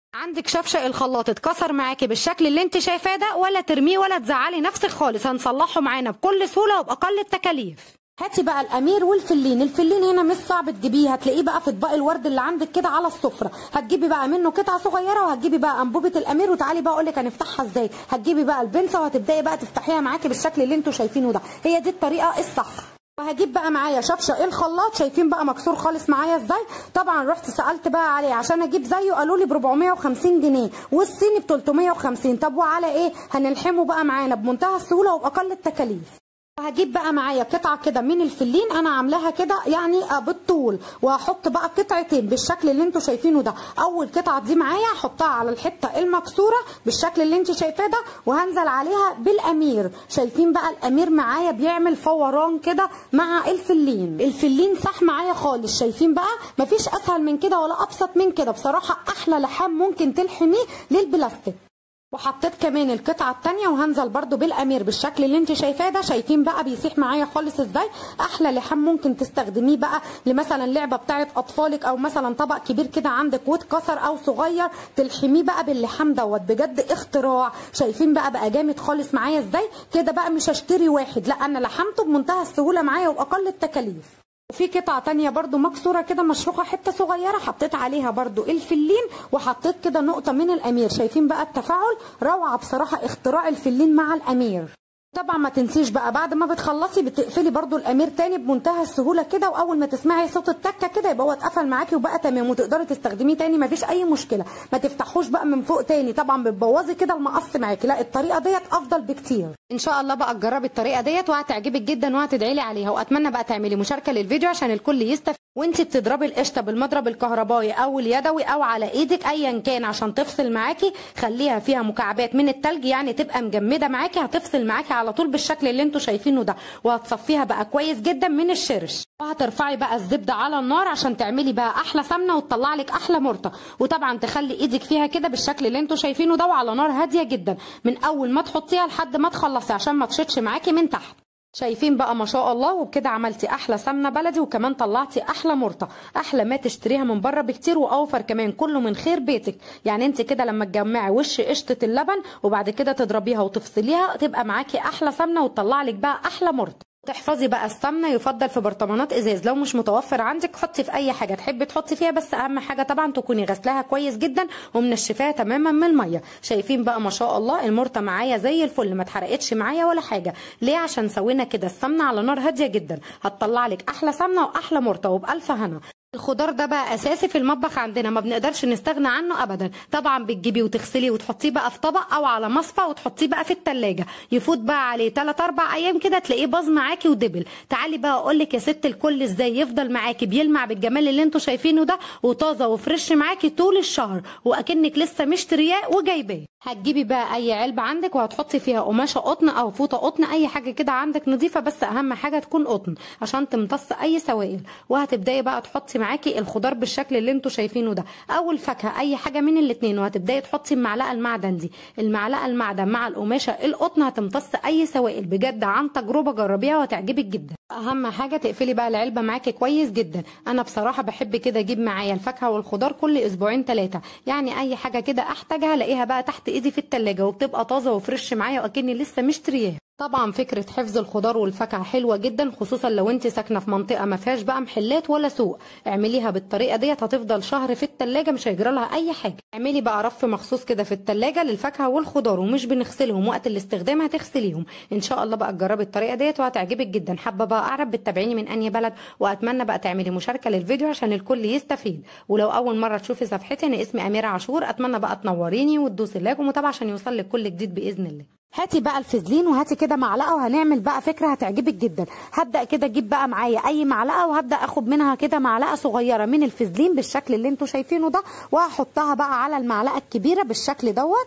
عندك شفشق الخلاط اتكسر معاكي بالشكل اللي انت شايفاه ده ولا ترميه ولا تزعلي نفسك خالص هنصلحه معانا بكل سهوله وباقل التكاليف هاتي بقى الامير والفلين الفلين هنا مش صعب تجيبيه هتلاقيه بقى في اطباق الورد اللي عندك كده على السفره هتجيبي بقى منه قطعه صغيره وهتجيبي بقى انبوبه الامير وتعالي بقى اقول لك هنفتحها ازاي هتجيبي بقى البنسه وهتبداي بقى تفتحيها معاكي بالشكل اللي انتوا شايفينه ده هي دي الطريقه الصح وهجيب بقى معايا شفشق الخلاط شايفين بقى مكسور خالص معايا ازاي طبعا رحت سالت بقى عليه عشان اجيب زيه قالوا لي ب 450 جنيه والصيني ب 350 طب وعلى ايه هنلحمه بقى معانا بمنتهى السهوله وباقل التكاليف وهجيب بقى معايا قطعه كده من الفلين انا عاملاها كده يعني بالطول وهحط بقى قطعتين بالشكل اللي انتوا شايفينه ده اول قطعه دي معايا احطها على الحته المكسوره بالشكل اللي انت شايفاه ده وهنزل عليها بالامير شايفين بقى الامير معايا بيعمل فوران كده مع الفلين الفلين صح معايا خالص شايفين بقى مفيش اسهل من كده ولا ابسط من كده بصراحه احلى لحام ممكن تلحميه للبلاستيك وحطيت كمان القطعه الثانيه وهنزل برده بالامير بالشكل اللي انت شايفاه ده شايفين بقى بيسيح معايا خالص ازاي احلى لحام ممكن تستخدميه بقى لمثلا لعبه بتاعه اطفالك او مثلا طبق كبير كده عندك واتكسر او صغير تلحميه بقى باللحام دوت بجد اختراع شايفين بقى بقى جامد خالص معايا ازاي كده بقى مش هشتري واحد لا انا لحمته بمنتهى السهوله معايا وباقل التكاليف وفي قطعة تانية برضو مكسورة كده مشروخة حتة صغيرة حطيت عليها برضو الفلين وحطيت كده نقطة من الأمير شايفين بقى التفاعل روعة بصراحة اختراع الفلين مع الأمير طبعا ما تنسيش بقى بعد ما بتخلصي بتقفلي برضو الامير تاني بمنتهى السهوله كده واول ما تسمعي صوت التكه كده يبقى هو اتقفل معاكي وبقى تمام وتقدري تستخدميه تاني ما فيش اي مشكله ما تفتحوش بقى من فوق تاني طبعا بتبوظي كده المقص معاكي لا الطريقه ديت افضل بكتير ان شاء الله بقى تجربي الطريقه ديت وهتعجبك جدا وهتدعي لي عليها واتمنى بقى تعملي مشاركه للفيديو عشان الكل يستفيد وانت بتضربي القشطه بالمضرب الكهربائي او اليدوي او على ايدك ايا كان عشان تفصل معاكي خليها فيها مكعبات من التلج يعني تبقى مجمده معاكي هتفصل معاكي على طول بالشكل اللي انتوا شايفينه ده وهتصفيها بقى كويس جدا من الشرش وهترفعي بقى الزبده على النار عشان تعملي بقى احلى سمنه وتطلع لك احلى مرطه وطبعا تخلي ايدك فيها كده بالشكل اللي انتوا شايفينه ده وعلى نار هاديه جدا من اول ما تحطيها لحد ما تخلصي عشان ما تشطش معاكي من تحت شايفين بقى ما شاء الله وبكده عملتي احلى سمنه بلدي وكمان طلعتي احلى مرطه احلى ما تشتريها من بره بكتير واوفر كمان كله من خير بيتك يعني انت كده لما تجمعي وش قشطه اللبن وبعد كده تضربيها وتفصليها تبقى معاكي احلى سمنه وتطلع لك بقى احلى مرطه تحفظي بقى السمنه يفضل في برطمانات ازاز لو مش متوفر عندك حطي في اي حاجه تحبي تحطي فيها بس اهم حاجه طبعا تكوني غسلاها كويس جدا ومنشفاها تماما من الميه شايفين بقى ما شاء الله المرطه معايا زي الفل ما اتحرقتش معايا ولا حاجه ليه عشان سوينا كده السمنه على نار هاديه جدا هتطلع لك احلى سمنه واحلى مرطه وبالف هنا الخضار ده بقى اساسي في المطبخ عندنا ما بنقدرش نستغنى عنه ابدا طبعا بتجيبيه وتغسليه وتحطيه بقى في طبق او على مصفى وتحطيه بقى في التلاجة يفوت بقى عليه 3 4 ايام كده تلاقيه باظ معاكي ودبل تعالي بقى اقول لك يا ست الكل ازاي يفضل معاكي بيلمع بالجمال اللي انتوا شايفينه ده وطازه وفريش معاكي طول الشهر واكنك لسه مشترياه وجايباه هتجيبي بقى اي علبه عندك وهتحطي فيها قماشه قطن او فوطه قطن اي حاجه كده عندك نظيفه بس اهم حاجه تكون قطن عشان تمتص اي سوائل وهتبداي بقى تحطي معاكي الخضار بالشكل اللي انتوا شايفينه ده او الفاكهه اي حاجه من الاثنين وهتبداي تحطي المعلقه المعدن دي المعلقه المعدن مع القماشه القطن هتمتص اي سوائل بجد عن تجربه جربيها وهتعجبك جدا اهم حاجه تقفلي بقى العلبه معاكي كويس جدا انا بصراحه بحب كده اجيب معايا الفاكهه والخضار كل اسبوعين ثلاثه يعني اي حاجه كده احتاجها الاقيها بقى تحت ايدي في التلاجة وبتبقى طازه وفريش معايا واكني لسه مشترياها طبعا فكره حفظ الخضار والفاكهه حلوه جدا خصوصا لو انت ساكنه في منطقه ما فيهاش بقى محلات ولا سوق اعمليها بالطريقه ديت هتفضل شهر في التلاجة مش هيجرى لها اي حاجه اعملي بقى رف مخصوص كده في التلاجة للفاكهه والخضار ومش بنغسلهم وقت الاستخدام هتغسليهم ان شاء الله بقى تجربي الطريقه ديت وهتعجبك جدا حابه بقى اعرف بتتابعيني من انهي بلد واتمنى بقى تعملي مشاركه للفيديو عشان الكل يستفيد ولو اول مره تشوفي صفحتي انا اسمي اميره عاشور اتمنى بقى تنوريني وتدوسي لايك ومتابعه عشان يوصلك كل جديد باذن الله هاتي بقى الفازلين وهاتي كده معلقه وهنعمل بقى فكره هتعجبك جدا هبدا كده اجيب بقى معايا اي معلقه وهبدا اخد منها كده معلقه صغيره من الفازلين بالشكل اللي انتوا شايفينه ده وهحطها بقى على المعلقه الكبيره بالشكل دوت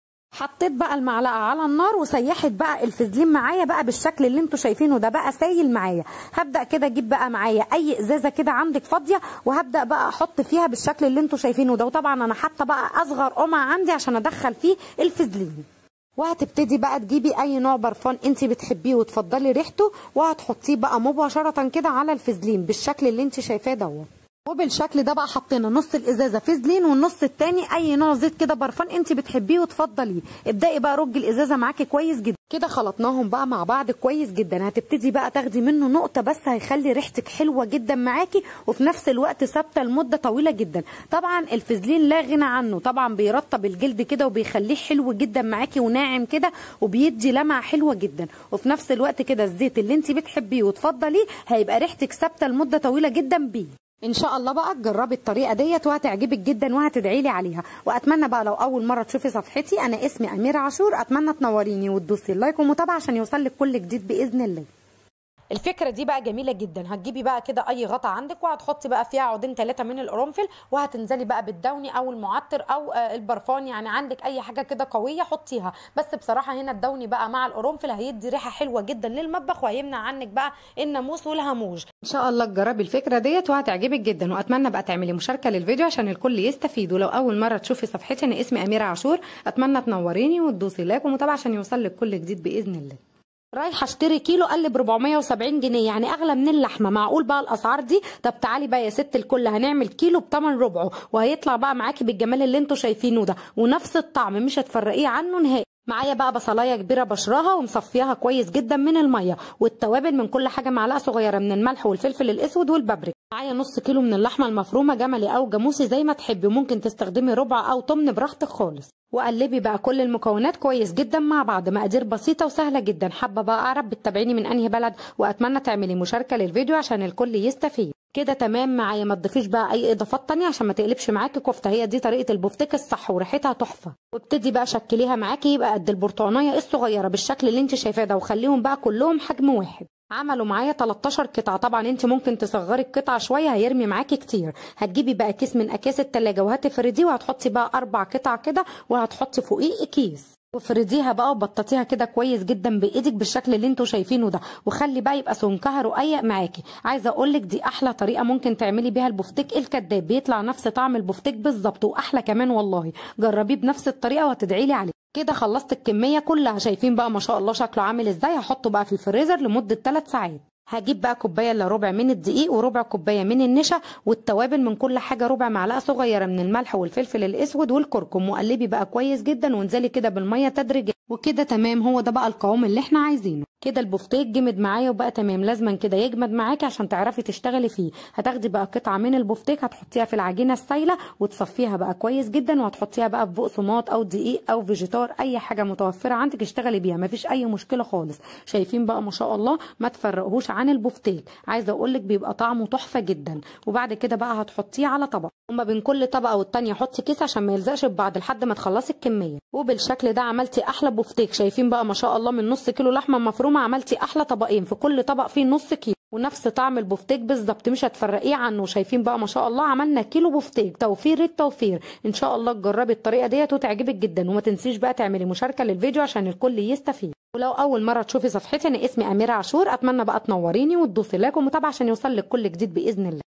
حطيت بقى المعلقه على النار وسيحت بقى الفازلين معايا بقى بالشكل اللي انتوا شايفينه ده بقى سايل معايا هبدا كده اجيب بقى معايا اي ازازه كده عندك فاضيه وهبدا بقى احط فيها بالشكل اللي انتوا شايفينه ده وطبعا انا حاطه بقى اصغر قمع عندي عشان ادخل فيه الفازلين وهتبتدي بقى تجيبي اي نوع برفان انت بتحبيه وتفضلي ريحته وهتحطيه بقى مباشره كده على الفازلين بالشكل اللي انت شايفاه دوت وبالشكل ده بقى حطينا نص الازازه فيزلين والنص التاني اي نوع زيت كده برفان انت بتحبيه وتفضليه ابداي بقى رج الازازه معاكي كويس جدا كده خلطناهم بقى مع بعض كويس جدا هتبتدي بقى تاخدي منه نقطه بس هيخلي ريحتك حلوه جدا معاكي وفي نفس الوقت ثابته لمده طويله جدا طبعا الفازلين لا غنى عنه طبعا بيرطب الجلد كده وبيخليه حلو جدا معاكي وناعم كده وبيدي لمعه حلوه جدا وفي نفس الوقت كده الزيت اللي انت بتحبيه وتفضليه هيبقى ريحتك ثابته لمده طويله جدا بيه ان شاء الله بقى تجربي الطريقه ديت وهتعجبك جدا وهتدعي لي عليها واتمنى بقى لو اول مره تشوفي صفحتي انا اسمي اميره عاشور اتمنى تنوريني وتدوسي اللايك والمتابعه عشان يوصلك كل جديد باذن الله الفكره دي بقى جميله جدا هتجيبي بقى كده اي غطا عندك وهتحطي بقى فيها عودين ثلاثه من القرنفل وهتنزلي بقى بالدوني او المعطر او آه، البرفان يعني عندك اي حاجه كده قويه حطيها بس بصراحه هنا الدوني بقى مع القرنفل هيدي ريحه حلوه جدا للمطبخ وهيمنع عنك بقى الناموس والهموج ان شاء الله تجربي الفكره ديت وهتعجبك جدا واتمنى بقى تعملي مشاركه للفيديو عشان الكل يستفيد ولو اول مره تشوفي صفحتي انا اسمي اميره عاشور اتمنى تنوريني وتدوسي لايك ومتابعه عشان يوصلك كل جديد باذن الله رايحه اشتري كيلو قل ب 470 جنيه يعني اغلى من اللحمه معقول بقى الاسعار دي طب تعالي بقى يا ست الكل هنعمل كيلو بتمن ربعه وهيطلع بقى معاكي بالجمال اللي انتوا شايفينه ده ونفس الطعم مش هتفرقيه عنه نهائي معايا بقى بصلايه كبيره بشراها ومصفياها كويس جدا من الميه والتوابل من كل حاجه معلقه صغيره من الملح والفلفل الاسود والبابريكا معايا نص كيلو من اللحمه المفرومه جملي او جاموسي زي ما تحبي ممكن تستخدمي ربع او تمن براحتك خالص وقلبي بقى كل المكونات كويس جدا مع بعض مقادير بسيطه وسهله جدا حابه بقى اعرف بتتابعيني من انهي بلد واتمنى تعملي مشاركه للفيديو عشان الكل يستفيد كده تمام معايا ما تضيفيش بقى اي اضافات تانية عشان ما تقلبش معاكي كفته هي دي طريقه البفتيك الصح وريحتها تحفه وابتدي بقى شكليها معاكي يبقى قد البرتقانيه الصغيره بالشكل اللي انت شايفاه ده وخليهم بقى كلهم حجم واحد عملوا معايا 13 قطعه طبعا انت ممكن تصغري القطعه شويه هيرمي معاكي كتير هتجيبي بقى كيس من اكياس التلاجة وهتفرديه وهتحطي بقى اربع قطع كده وهتحطي فوقيه كيس وافرديها بقى وبططيها كده كويس جدا بايدك بالشكل اللي انتوا شايفينه ده وخلي بقى يبقى سمكها رقيق معاكي عايزه اقول لك دي احلى طريقه ممكن تعملي بيها البفتيك الكداب بيطلع نفس طعم البفتيك بالظبط واحلى كمان والله جربيه بنفس الطريقه وهتدعي لي عليه كده خلصت الكميه كلها شايفين بقى ما شاء الله شكله عامل ازاي هحطه بقى في الفريزر لمده 3 ساعات هجيب بقى كوبايه الا ربع من الدقيق وربع كوبايه من النشا والتوابل من كل حاجه ربع معلقه صغيره من الملح والفلفل الاسود والكركم وقلبي بقى كويس جدا وانزلي كده بالميه تدريجيا وكده تمام هو ده بقى القوام اللي احنا عايزينه كده البفتيك جمد معايا وبقى تمام لازما كده يجمد معاكي عشان تعرفي تشتغلي فيه هتاخدي بقى قطعه من البفتيك هتحطيها في العجينه السايله وتصفيها بقى كويس جدا وهتحطيها بقى في بقسماط او دقيق او فيجيتار اي حاجه متوفره عندك اشتغلي بيها مفيش اي مشكله خالص شايفين بقى ما شاء الله ما تفرقهوش عن البفتيك عايزه اقول لك بيبقى طعمه تحفه جدا وبعد كده بقى هتحطيه على طبق وما بين كل طبقه والتانيه حطي كيس عشان ما يلزقش ببعض لحد ما تخلصي الكميه وبالشكل ده عملتي احلى بفتيك شايفين بقى ما شاء الله من نص كيلو لحمه مفرومه عملتي احلى طبقين في كل طبق فيه نص كيلو ونفس طعم البفتيك بالظبط مش هتفرقيه عنه شايفين بقى ما شاء الله عملنا كيلو بفتيك توفير التوفير ان شاء الله تجربي الطريقه ديت وتعجبك جدا وما تنسيش بقى تعملي مشاركه للفيديو عشان الكل يستفيد ولو اول مره تشوفي صفحتي انا اسمي اميره عاشور اتمنى بقى تنوريني وتدوسي لايك ومتابعه عشان يوصل لك كل جديد باذن الله